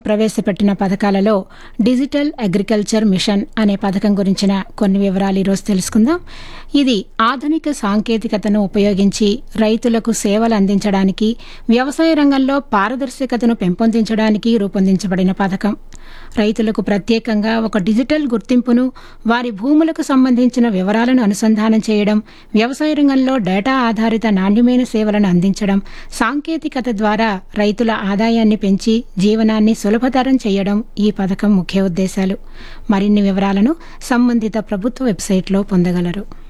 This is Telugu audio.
ప్రవేశపెట్టిన పథకాలలో డిజిటల్ అగ్రికల్చర్ మిషన్ అనే పథకం గురించిన కొన్ని వివరాలు ఈరోజు తెలుసుకుందాం ఇది ఆధునిక సాంకేతికతను ఉపయోగించి రైతులకు సేవలు అందించడానికి వ్యవసాయ రంగంలో పారదర్శకతను పెంపొందించడానికి రూపొందించబడిన పథకం రైతులకు ప్రత్యేకంగా ఒక డిజిటల్ గుర్తింపును వారి భూములకు సంబంధించిన వివరాలను అనుసంధానం చేయడం వ్యవసాయ రంగంలో డేటా ఆధారిత నాణ్యమైన సేవలను అందించడం సాంకేతికత ద్వారా రైతుల ఆదాయాన్ని పెంచి జీవనాన్ని సులభతరం చేయడం ఈ పథకం ముఖ్య ఉద్దేశాలు మరిన్ని వివరాలను సంబంధిత ప్రభుత్వ వెబ్సైట్లో పొందగలరు